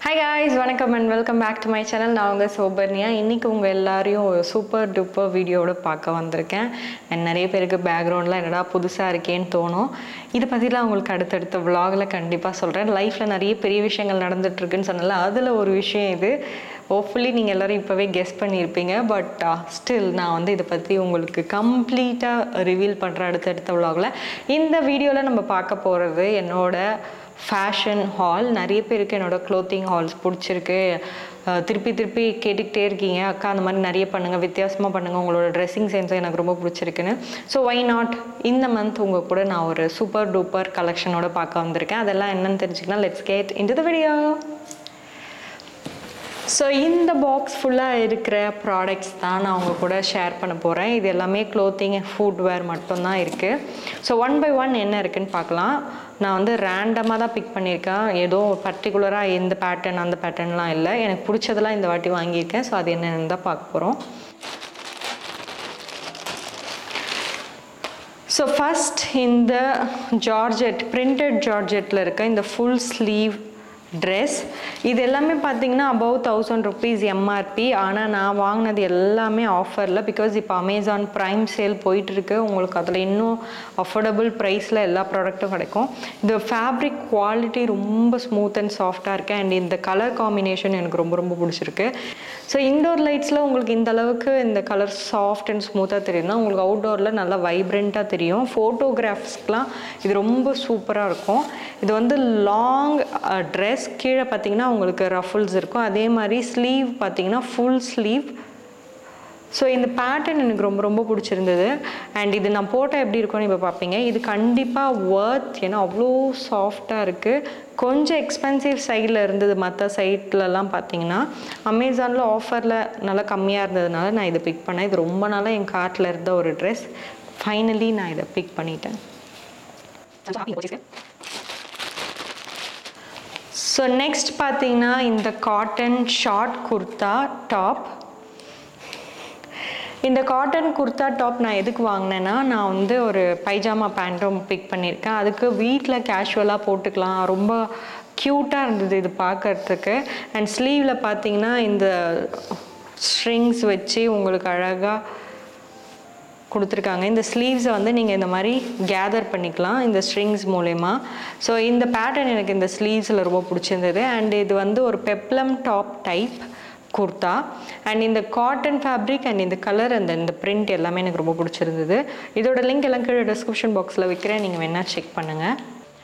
Hi guys வணக்கம் and welcome back to my channel நான் உங்கள் சோபர்னியா இன்றைக்கி உங்கள் எல்லாரையும் ஒரு சூப்பர் டூப்பர் வீடியோவோட பார்க்க வந்திருக்கேன் அண்ட் நிறைய பேருக்கு பேக்ரவுண்டில் என்னடா புதுசாக இருக்கேன்னு தோணும் இதை பற்றிலாம் உங்களுக்கு அடுத்தடுத்த vlogல கண்டிப்பாக சொல்கிறேன் லைஃப்பில் நிறைய பெரிய விஷயங்கள் நடந்துட்டுருக்குன்னு சொன்னால அதில் ஒரு விஷயம் இது ஹோப்ஃபுல்லி நீங்கள் எல்லோரும் இப்போவே கெஸ் பண்ணியிருப்பீங்க பட் ஸ்டில் நான் வந்து இதை பற்றி உங்களுக்கு கம்ப்ளீட்டாக ரிவீல் பண்ணுறேன் அடுத்தடுத்த vlogல இந்த வீடியோவில் நம்ம பார்க்க போகிறது என்னோட ஃபேஷன் ஹால் நிறைய பேருக்கு என்னோட க்ளோத்திங் ஹால்ஸ் பிடிச்சிருக்கு அஹ் திருப்பி திருப்பி கேட்டுக்கிட்டே இருக்கீங்க அக்கா அந்த மாதிரி நிறைய பண்ணுங்கள் வித்தியாசமாக பண்ணுங்கள் உங்களோட ட்ரெஸ்ஸிங் சென்ஸும் எனக்கு ரொம்ப பிடிச்சிருக்குன்னு ஸோ வை நாட் இந்த மந்த் உங்கள் கூட நான் ஒரு சூப்பர் டூப்பர் கலெக்ஷனோட பார்க்க வந்திருக்கேன் அதெல்லாம் என்னன்னு தெரிஞ்சுக்கலாம் let's get into the video so இந்த பாக்ஸ் ஃபுல்லாக இருக்கிற ப்ராடக்ட்ஸ் தான் நான் உங்கள் கூட ஷேர் பண்ண போகிறேன் இது எல்லாமே க்ளோத்திங் ஃபுட்வேர் மட்டும்தான் இருக்குது ஸோ ஒன் பை ஒன் என்ன இருக்குன்னு பார்க்கலாம் நான் வந்து ரேண்டமாக தான் பிக் பண்ணியிருக்கேன் ஏதோ பர்டிகுலராக எந்த பேட்டர்ன் அந்த பேட்டர்ன்லாம் இல்லை எனக்கு பிடிச்சதெல்லாம் இந்த வாட்டி வாங்கியிருக்கேன் ஸோ அது என்னென்னு தான் பார்க்க போகிறோம் ஸோ ஃபஸ்ட் இந்த ஜார்ஜெட் பிரிண்டட் ஜார்ஜெட்டில் இருக்க இந்த ஃபுல் ஸ்லீவ் ட்ரெஸ் இது எல்லாமே பார்த்தீங்கன்னா அபவ் தௌசண்ட் ருபீஸ் எம்ஆர்பி ஆனால் நான் வாங்கினது எல்லாமே ஆஃபரில் பிகாஸ் இப்போ அமேசான் ப்ரைம் சேல் போயிட்டுருக்கு உங்களுக்கு அதில் இன்னும் அஃபோர்டபுள் ப்ரைஸில் எல்லா ப்ராடக்ட்டும் கிடைக்கும் இந்த ஃபேப்ரிக் குவாலிட்டி ரொம்ப ஸ்மூத் அண்ட் சாஃப்டாக இருக்குது அண்ட் இந்த கலர் காம்பினேஷன் எனக்கு ரொம்ப ரொம்ப பிடிச்சிருக்கு ஸோ இன்டோர் லைட்ஸில் உங்களுக்கு இந்த அளவுக்கு இந்த கலர் சாஃப்ட் அண்ட் ஸ்மூத்தாக தெரியும்னா உங்களுக்கு அவுட்டோரில் நல்லா வைப்ரண்ட்டாக தெரியும் ஃபோட்டோகிராஃப்ஸ்க்கெலாம் இது ரொம்ப சூப்பராக இருக்கும் இது வந்து லாங் ட்ரெஸ் கீழே பார்த்தீங்கன்னா உங்களுக்கு ரஃபுல்ஸ் இருக்கும் அதே மாதிரி ஸ்லீவ் பார்த்தீங்கன்னா ஃபுல் ஸ்லீவ் ஸோ இந்த பேட்டர்ன் எனக்கு ரொம்ப ரொம்ப பிடிச்சிருந்தது அண்ட் இது நான் போட்டால் எப்படி இருக்கும்னு இப்போ பார்ப்பீங்க இது கண்டிப்பாக ஒர்த் ஏன்னா அவ்வளோ சாஃப்டாக இருக்குது கொஞ்சம் எக்ஸ்பென்சிவ் சைடில் இருந்தது மற்ற சைட்லலாம் பார்த்தீங்கன்னா அமேசானில் ஆஃபரில் நல்லா கம்மியாக இருந்ததுனால நான் இதை பிக் பண்ணேன் இது ரொம்ப நாளாக என் கார்ட்டில் இருந்த ஒரு ட்ரெஸ் ஃபைனலி நான் இதை பிக் பண்ணிட்டேன் ஸோ நெக்ஸ்ட் பார்த்தீங்கன்னா இந்த காட்டன் ஷார்ட் குர்தா டாப் இந்த காட்டன் குர்தா டாப் நான் எதுக்கு வாங்கினேன்னா நான் வந்து ஒரு பைஜாமா பேண்ட்டும் பிக் பண்ணியிருக்கேன் அதுக்கு வீட்டில் கேஷுவலாக போட்டுக்கலாம் ரொம்ப க்யூட்டாக இருந்தது இது பார்க்கறதுக்கு அண்ட் ஸ்லீவில் பார்த்தீங்கன்னா இந்த ஸ்ட்ரிங்ஸ் வச்சு உங்களுக்கு அழகாக கொடுத்துருக்காங்க இந்த ஸ்லீவ்ஸை வந்து நீங்கள் இந்த மாதிரி கேதர் பண்ணிக்கலாம் இந்த ஸ்ட்ரிங்ஸ் மூலயமா ஸோ இந்த பேட்டர்ன் எனக்கு இந்த ஸ்லீவ்ஸில் ரொம்ப பிடிச்சிருந்தது அண்ட் இது வந்து ஒரு peplum top type kurta and இந்த காட்டன் ஃபேப்ரிக் அண்ட் இந்த கலர் அந்த இந்த பிரிண்ட் எல்லாமே எனக்கு ரொம்ப பிடிச்சிருந்தது இதோட லிங்க் எல்லாம் கீழே டிஸ்கிரிப்ஷன் பாக்ஸில் வைக்கிறேன் நீங்கள் வேணால் செக் பண்ணுங்கள்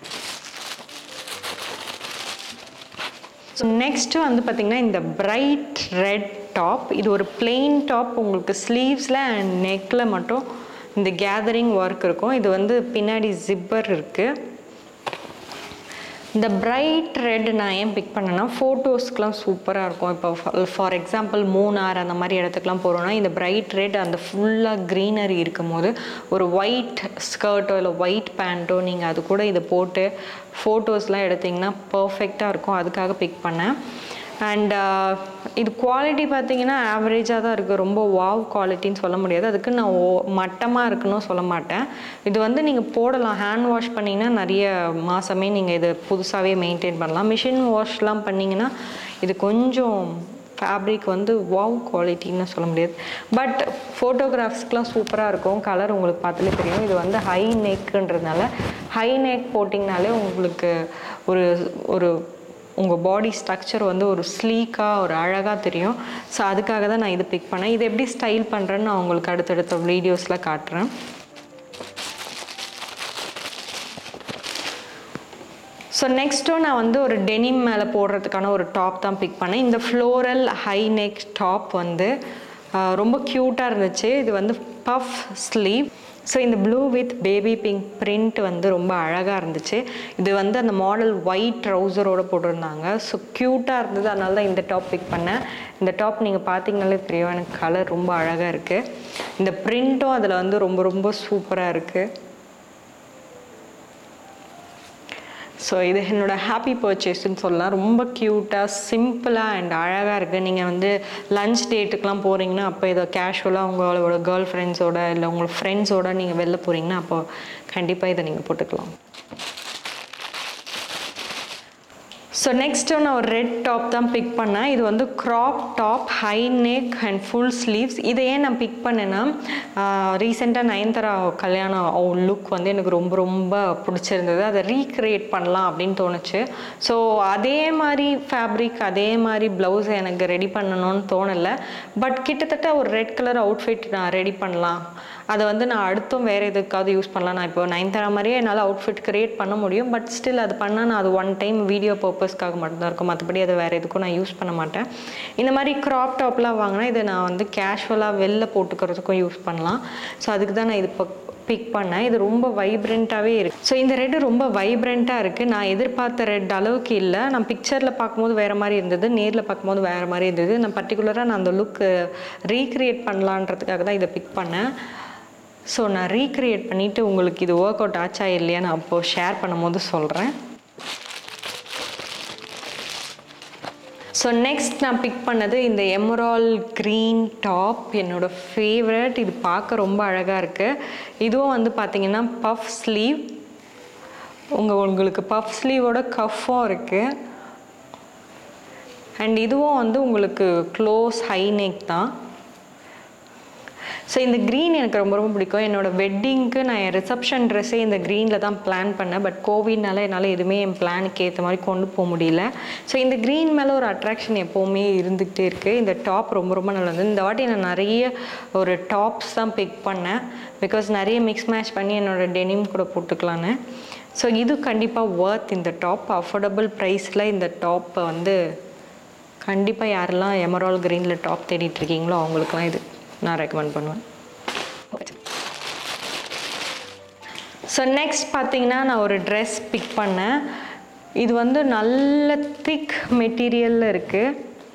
ஸோ நெக்ஸ்ட்டு வந்து பார்த்திங்கன்னா இந்த பிரைட் ரெட் டாப் இது ஒரு பிளெயின் டாப் உங்களுக்கு ஸ்லீவ்ஸில் அண்ட் நெக்கில் மட்டும் இந்த கேதரிங் ஒர்க் இருக்கும் இது வந்து பின்னாடி ஜிப்பர் இருக்குது இந்த பிரைட் ரெட் நான் ஏன் பிக் பண்ணேன்னா ஃபோட்டோஸ்க்கெலாம் சூப்பராக இருக்கும் இப்போ ஃபார் எக்ஸாம்பிள் மூணார் அந்த மாதிரி இடத்துக்குலாம் போகிறோன்னா இந்த பிரைட் ரெட் அந்த ஃபுல்லாக க்ரீனரி இருக்கும் போது ஒரு ஒயிட் ஸ்கர்ட்டோ இல்லை ஒயிட் பேண்ட்டோ நீங்கள் அது கூட இதை போட்டு ஃபோட்டோஸ்லாம் எடுத்திங்கன்னா பர்ஃபெக்டாக இருக்கும் அதுக்காக பிக் பண்ணேன் அண்ட் இது குவாலிட்டி பார்த்தீங்கன்னா ஆவரேஜாக தான் இருக்குது ரொம்ப வாவ் குவாலிட்டின்னு சொல்ல முடியாது அதுக்கு நான் ஓ மட்டமாக இருக்குன்னு சொல்ல மாட்டேன் இது வந்து நீங்கள் போடலாம் ஹேண்ட் வாஷ் பண்ணிங்கன்னா நிறைய மாதமே நீங்கள் இது புதுசாகவே மெயின்டைன் பண்ணலாம் மிஷின் வாஷ்லாம் பண்ணிங்கன்னா இது கொஞ்சம் ஃபேப்ரிக் வந்து வாவ் குவாலிட்டின்னு சொல்ல முடியாது பட் ஃபோட்டோகிராஃப்ஸ்க்கெலாம் சூப்பராக இருக்கும் கலர் உங்களுக்கு பார்த்தாலே தெரியும் இது வந்து ஹை நெக்குன்றதுனால ஹை நெக் போட்டிங்கனாலே உங்களுக்கு ஒரு ஒரு உங்கள் பாடி ஸ்ட்ரக்சர் வந்து ஒரு ஸ்லீக்காக ஒரு அழகாக தெரியும் ஸோ அதுக்காக தான் நான் இது பிக் பண்ணேன் இது எப்படி ஸ்டைல் பண்ணுறேன்னு நான் உங்களுக்கு அடுத்தடுத்த வீடியோஸில் காட்டுறேன் ஸோ நெக்ஸ்ட்டும் நான் வந்து ஒரு டெனிம் மேலே போடுறதுக்கான ஒரு டாப் தான் பிக் பண்ணேன் இந்த ஃப்ளோரல் ஹை நெக் டாப் வந்து ஆஹ், ரொம்ப க்யூட்டாக இருந்துச்சு இது வந்து பஃப் ஸ்லீவ் ஸோ இந்த blue with baby pink print வந்து ரொம்ப அழகாக இருந்துச்சு இது வந்து அந்த மாடல் ஒயிட் ட்ரௌசரோட போட்டிருந்தாங்க ஸோ க்யூட்டாக இருந்தது அதனால தான் இந்த டாப் பிக் பண்ணேன் இந்த டாப் நீங்கள் பார்த்தீங்கனாலே தெரியும் எனக்கு கலர் ரொம்ப அழகாக இருக்குது இந்த பிரிண்ட்டும் அதில் வந்து ரொம்ப ரொம்ப சூப்பராக இருக்குது ஸோ இது என்னோட ஹாப்பி பர்ச்சேஸ்ன்னு சொல்லலாம் ரொம்ப க்யூட்டாக சிம்பிளாக அண்ட் அழகாக இருக்குது நீங்கள் வந்து லஞ்ச் டேட்டுக்கெலாம் போகிறீங்கன்னா அப்போ இதை கேஷுவலாக உங்களோட கேர்ள் ஃப்ரெண்ட்ஸோட இல்லை உங்களோட ஃப்ரெண்ட்ஸோட நீங்கள் வெளில போகிறீங்கன்னா அப்போ கண்டிப்பாக இதை நீங்கள் போட்டுக்கலாம் ஸோ நெக்ஸ்ட்டு நான் ஒரு ரெட் டாப் தான் பிக் பண்ணேன் இது வந்து crop top high neck and full sleeves இதை ஏன் நான் பிக் பண்ணேன்னா ரீசெண்டாக நயன்தாரா கல்யாணம் லுக் வந்து எனக்கு ரொம்ப ரொம்ப பிடிச்சிருந்தது அதை ரீக்ரியேட் பண்ணலாம் அப்படின்னு தோணுச்சு ஸோ அதே மாதிரி ஃபேப்ரிக் அதே மாதிரி ப்ளவுஸ் எனக்கு ரெடி பண்ணணும்னு தோணலை பட் கிட்டத்தட்ட ஒரு ரெட் கலர் அவுட்ஃபிட் நான் ரெடி பண்ணலாம் அதை வந்து நான் அடுத்தும் வேறு எதுக்காவது யூஸ் பண்ணலாம் நான் இப்போ நைன்தாரா மாதிரியே என்னால் அவுட்ஃபிட் க்ரியேட் பண்ண முடியும் பட் ஸ்டில் அது பண்ணால் நான் அது ஒன் டைம் வீடியோ பர்பஸ்க்காக மட்டும்தான் இருக்கும் மற்றபடி அதை வேறு எதுக்கும் நான் யூஸ் பண்ண மாட்டேன் இந்த மாதிரி க்ராப் டாப்லாம் வாங்கினா இதை நான் வந்து கேஷுவலாக வெளில போட்டுக்கிறதுக்கும் யூஸ் பண்ணலாம் ஸோ அதுக்கு தான் நான் இது இப்போ பிக் பண்ணேன் இது ரொம்ப வைப்ரண்ட்டாகவே இருக்குது ஸோ இந்த ரெட்டு ரொம்ப வைப்ரண்ட்டாக இருக்குது நான் எதிர்பார்த்த ரெட் அளவுக்கு இல்லை நான் பிக்சரில் பார்க்கும்போது வேறு மாதிரி இருந்தது நேரில் பார்க்கும்போது வேறு மாதிரி இருந்தது நான் பர்டிகுலராக நான் அந்த லுக் ரீக்ரியேட் பண்ணலான்றதுக்காக தான் இதை பிக் பண்ணேன் ஸோ நான் ரீக்ரியேட் பண்ணிவிட்டு உங்களுக்கு இது ஒர்க் அவுட் ஆச்சா இல்லையா நான் அப்போது ஷேர் பண்ணும்போது சொல்கிறேன் ஸோ நெக்ஸ்ட் நான் பிக் பண்ணது இந்த எமரால் க்ரீன் டாப் என்னோட ஃபேவரட் இது பார்க்க ரொம்ப அழகாக இருக்குது இதுவும் வந்து பார்த்தீங்கன்னா பஃப் ஸ்லீவ் உங்கள் உங்களுக்கு பஃப் ஸ்லீவோட கஃப்பும் இருக்குது அண்ட் இதுவும் வந்து உங்களுக்கு க்ளோஸ் ஹை நெக் தான் ஸோ இந்த க்ரீன் எனக்கு ரொம்ப ரொம்ப பிடிக்கும் என்னோடய வெட்டிங்க்கு நான் என் ரிசப்ஷன் ட்ரெஸ்ஸே இந்த க்ரீனில் தான் பிளான் பண்ணேன் பட் கோவிட்னால என்னால் எதுவுமே என் பிளானுக்கு ஏற்ற மாதிரி கொண்டு போக முடியல ஸோ இந்த க்ரீன் மேலே ஒரு அட்ராக்ஷன் எப்போவுமே இருந்துக்கிட்டே இருக்குது இந்த டாப் ரொம்ப ரொம்ப நல்லது இந்த வாட்டி நான் நிறைய ஒரு டாப்ஸ் தான் பிக் பண்ணேன் பிகாஸ் நிறைய மிக்ஸ் மேட்ச் பண்ணி என்னோடய டெனிம் கூட போட்டுக்கலான்னு ஸோ இது கண்டிப்பாக ஒர்த் இந்த டாப் அஃபோர்டபுள் ப்ரைஸில் இந்த டாப்பை வந்து கண்டிப்பாக யாரெல்லாம் எமரால் க்ரீனில் டாப் தேடிட்டு இருக்கீங்களோ அவங்களுக்குலாம் இது நான் ரெக்கமெண்ட் பண்ணுவேன் ஸோ நெக்ஸ்ட் பார்த்தீங்கன்னா நான் ஒரு ட்ரெஸ் பிக் பண்ணேன் இது வந்து நல்ல திக் மெட்டீரியலில் இருக்குது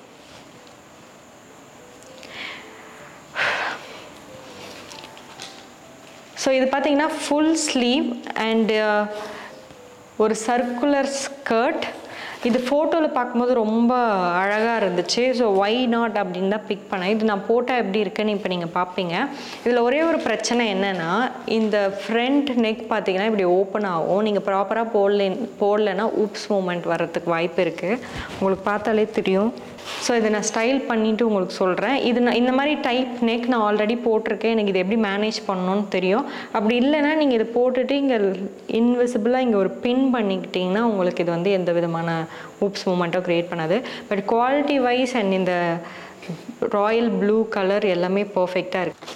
ஸோ இது பார்த்தீங்கன்னா ஃபுல் ஸ்லீவ் அண்டு ஒரு சர்க்குலர் ஸ்கர்ட் இது ஃபோட்டோவில் பார்க்கும்போது ரொம்ப அழகாக இருந்துச்சு ஸோ ஒய் நாட் அப்படின்னு தான் பிக் பண்ணேன் இது நான் போட்டால் எப்படி இருக்குன்னு இப்போ நீங்கள் பார்ப்பீங்க இதில் ஒரே ஒரு பிரச்சனை என்னென்னா இந்த ஃப்ரண்ட் நெக் பார்த்தீங்கன்னா இப்படி ஓப்பன் ஆகும் நீங்கள் ப்ராப்பராக போடல போடலைன்னா ஊப்ஸ் மூமெண்ட் வர்றதுக்கு வாய்ப்பு இருக்குது உங்களுக்கு பார்த்தாலே தெரியும் ஸோ இதை நான் ஸ்டைல் பண்ணிவிட்டு உங்களுக்கு சொல்கிறேன் இது நான் இந்த மாதிரி டைப் நெக் நான் ஆல்ரெடி போட்டிருக்கேன் எனக்கு இது எப்படி மேனேஜ் பண்ணணும்னு தெரியும் அப்படி இல்லைன்னா நீங்கள் இது போட்டுட்டு இங்கே இன்விசிபிளாக இங்கே ஒரு பின் பண்ணிக்கிட்டிங்கன்னா உங்களுக்கு இது வந்து எந்த விதமான ஊப்ஸ் மூமெண்ட்டோ க்ரியேட் பண்ணாது பட் குவாலிட்டி வைஸ் அண்ட் இந்த ராயல் ப்ளூ கலர் எல்லாமே பர்ஃபெக்டாக இருக்குது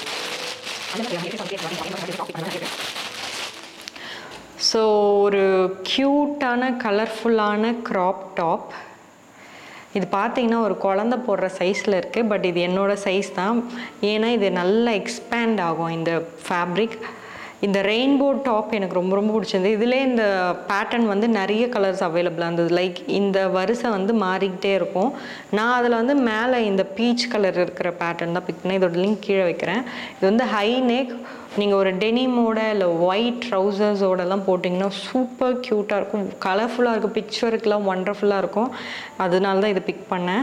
ஸோ ஒரு க்யூட்டான கலர்ஃபுல்லான க்ராப் டாப் இது பார்த்தீங்கன்னா ஒரு குழந்த போடுற சைஸில் இருக்குது பட் இது என்னோட சைஸ் தான் ஏன்னா இது நல்லா எக்ஸ்பேண்ட் ஆகும் இந்த ஃபேப்ரிக் இந்த ரெயின்போ டாப் எனக்கு ரொம்ப ரொம்ப பிடிச்சிருந்தது இதிலே இந்த பேட்டர்ன் வந்து நிறைய கலர்ஸ் அவைலபிளாக இருந்தது லைக் இந்த வரிசை வந்து மாறிக்கிட்டே இருக்கும் நான் அதில் வந்து மேலே இந்த பீச் கலர் இருக்கிற பேட்டர்ன் தான் பிக் பண்ணேன் இதோட லிங்க் கீழே வைக்கிறேன் இது வந்து ஹை நெக் நீங்கள் ஒரு டெனிமோட இல்லை ஒயிட் ட்ரௌசர்ஸோடலாம் போட்டிங்கன்னா சூப்பர் க்யூட்டாக இருக்கும் கலர்ஃபுல்லாக இருக்கும் பிக்சருக்குலாம் ஒண்டர்ஃபுல்லாக இருக்கும் அதனால தான் இதை பிக் பண்ணேன்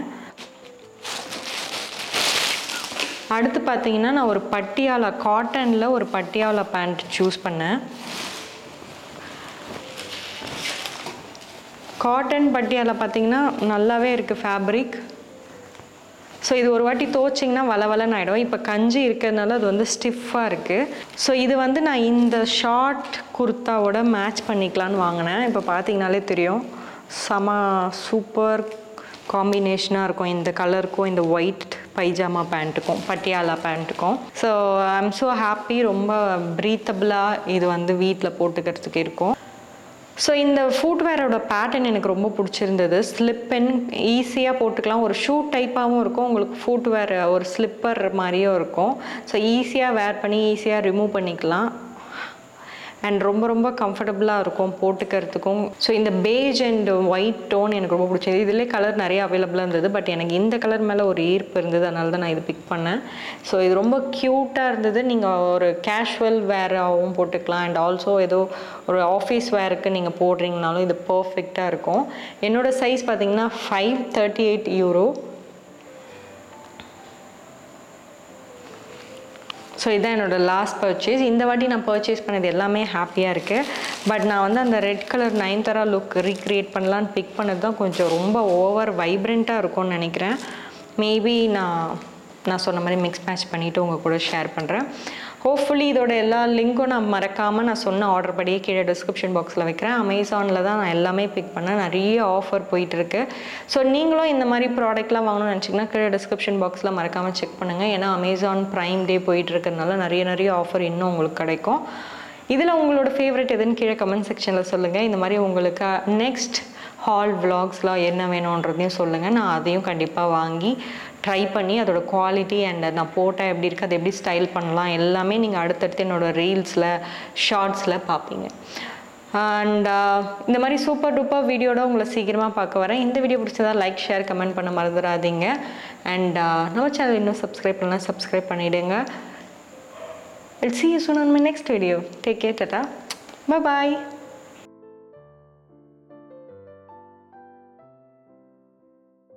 அடுத்து பார்த்தீங்கன்னா நான் ஒரு பட்டியாலா காட்டனில் ஒரு பட்டியாலா பேண்ட் சூஸ் பண்ணேன் காட்டன் பட்டியாலா பார்த்தீங்கன்னா நல்லாவே இருக்குது ஃபேப்ரிக் ஸோ இது ஒரு வாட்டி தோச்சிங்கன்னா வளவலன்னு ஆகிடும் இப்போ கஞ்சி இருக்கிறதுனால அது வந்து ஸ்டிஃபாக இருக்குது ஸோ இது வந்து நான் இந்த ஷார்ட் குர்த்தாவோட மேட்ச் பண்ணிக்கலான்னு வாங்கினேன் இப்போ பார்த்தீங்கனாலே தெரியும் செம சூப்பர் காம்பினேஷனாக இருக்கும் இந்த கலருக்கும் இந்த ஒயிட் பைஜாமா பேண்ட்டுக்கும் பட்டியாலா பேண்ட்டுக்கும் so I am so happy ரொம்ப ப்ரீத்தபிளாக இது வந்து வீட்டில் போட்டுக்கிறதுக்கு இருக்கும் ஸோ இந்த ஃபுட்வேரோட பேட்டர்ன் எனக்கு ரொம்ப பிடிச்சிருந்தது ஸ்லிப்பன் ஈஸியாக போட்டுக்கலாம் ஒரு ஷூ டைப்பாகவும் இருக்கும் உங்களுக்கு ஃபுட்வேர் ஒரு ஸ்லிப்பர் மாதிரியும் இருக்கும் ஸோ ஈஸியாக வேர் பண்ணி ஈஸியாக ரிமூவ் பண்ணிக்கலாம் அண்ட் ரொம்ப ரொம்ப கம்ஃபர்டபுளாக இருக்கும் போட்டுக்கிறதுக்கும் ஸோ இந்த பேஜ் அண்ட் ஒயிட் டோன் எனக்கு ரொம்ப பிடிச்சது இதிலே கலர் நிறைய அவைலபிளாக இருந்தது பட் எனக்கு இந்த கலர் மேலே ஒரு ஈர்ப்பு இருந்தது அதனால தான் நான் இது பிக் பண்ணேன் ஸோ இது ரொம்ப க்யூட்டாக இருந்தது நீங்கள் ஒரு கேஷுவல் வேராகவும் போட்டுக்கலாம் அண்ட் ஆல்சோ ஏதோ ஒரு ஆஃபீஸ் வேருக்கு நீங்கள் போடுறீங்கனாலும் இது பர்ஃபெக்டாக இருக்கும் என்னோடய சைஸ் பார்த்தீங்கன்னா five thirty eight euro so so இதான் என்னோடய லாஸ்ட் பர்ச்சேஸ் இந்த வாட்டி நான் பர்ச்சேஸ் பண்ணது எல்லாமே ஹாப்பியாக இருக்குது பட் நான் வந்து அந்த red colour Nayanthara look recreate பண்ணலான்னு பிக் பண்ணது தான் கொஞ்சம் ரொம்ப ஓவர் வைப்ரண்ட்டாக இருக்கும்னு நினைக்கிறேன் மேபி நான் நான் சொன்ன மாதிரி மிக்ஸ் மேட்ச் பண்ணிவிட்டு உங்கள் கூட ஷேர் பண்ணுறேன் ஹோப்ஃபுல்லி இதோட எல்லா லிங்க்கும் நான் மறக்காமல் நான் சொன்ன ஆர்டர் படியே கீழே டிஸ்கிரிப்ஷன் பாக்ஸில் வைக்கிறேன் அமேசானில் தான் நான் எல்லாமே பிக் பண்ணேன் நிறைய ஆஃபர் போயிட்டுருக்கு ஸோ நீங்களும் இந்த மாதிரி ப்ராடக்ட்லாம் வாங்கணும்னு நினச்சிங்கன்னா கீழே டிஸ்கிரிப்ஷன் பாக்ஸில் மறக்காமல் செக் பண்ணுங்கள் ஏன்னா அமேசான் ப்ரைம் டே போயிட்டுருக்கறனால நிறைய நிறைய ஆஃபர் இன்னும் உங்களுக்கு கிடைக்கும் இதில் உங்களோட ஃபேவரட் எதுன்னு கீழே கமெண்ட் செக்ஷனில் சொல்லுங்கள் இந்த மாதிரி உங்களுக்கு நெக்ஸ்ட் ஹால் விலாக்ஸ்லாம் என்ன வேணுன்றதையும் சொல்லுங்கள் நான் அதையும் கண்டிப்பாக வாங்கி ட்ரை பண்ணி அதோட குவாலிட்டி அண்ட் நான் போட்டால் எப்படி இருக்குது அதை எப்படி ஸ்டைல் பண்ணலாம் எல்லாமே நீங்கள் அடுத்தடுத்து என்னோடய ரீல்ஸில் ஷார்ட்ஸில் பார்ப்பீங்க அண்ட் இந்த மாதிரி சூப்பர் டூப்பர் வீடியோட உங்களை சீக்கிரமாக பார்க்க வரேன் இந்த வீடியோ பிடிச்சதா லைக் ஷேர் கமெண்ட் பண்ண மறந்துடாதீங்க அண்ட் நம்ம சேனல் இன்னும் சப்ஸ்கிரைப் பண்ணலாம் சப்ஸ்கிரைப் பண்ணிவிடுங்க I'll see you soon on my next video. Take care, tata. Bye bye.